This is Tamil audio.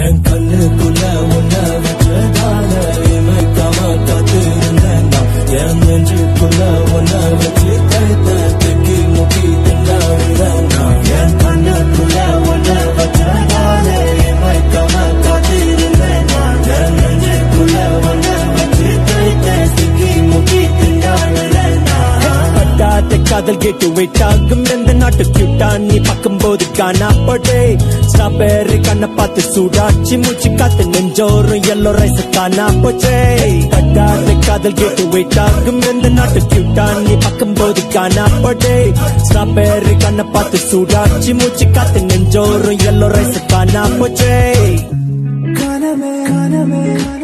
என் கண்ணுக்குள்ள உன்னை வச்சதால இமைக்காம காத்திருந்தேன் நான் என் நெஞ்சுக்குள்ள உன்னை வச்சு கழுத்த தூக்கி முக்கி திண்டாடுறேன் நான் என் கண்ணுக்குள்ள உன்னை வச்சதால இமைக்காம காத்திருந்தேன் நான் என் நெஞ்சுக்குள்ள உன்னை வச்சு கழுத்த தூக்கி முக்கி திண்டாடுறேன் நான் பட்டாத காதல் கேட்டு வெயிட் ஆகும் எந்த நாட்டு கியூட்டா நீ பார்க்கும்போது காணாப்படே ஸ்ட்ராபெர்ரி கண்ணை பார்த்து சூடாச்சி மூச்சு காத்து நெஞ்சோறும் எல்லோ ரைஸ் காணா போச்சே பட்டாத காதல் கேட்டு வெயிட் ஆகும் எந்த நாட்டு கியூட்டா நீ பார்க்கும்போது காணாப்படே ஸ்ட்ராபெர்ரி கண்ணை பார்த்து சூடாச்சி மூச்சு காத்து நெஞ்சோறும் எல்லோ ரைஸ் காணா போச்சே கனவே கனவே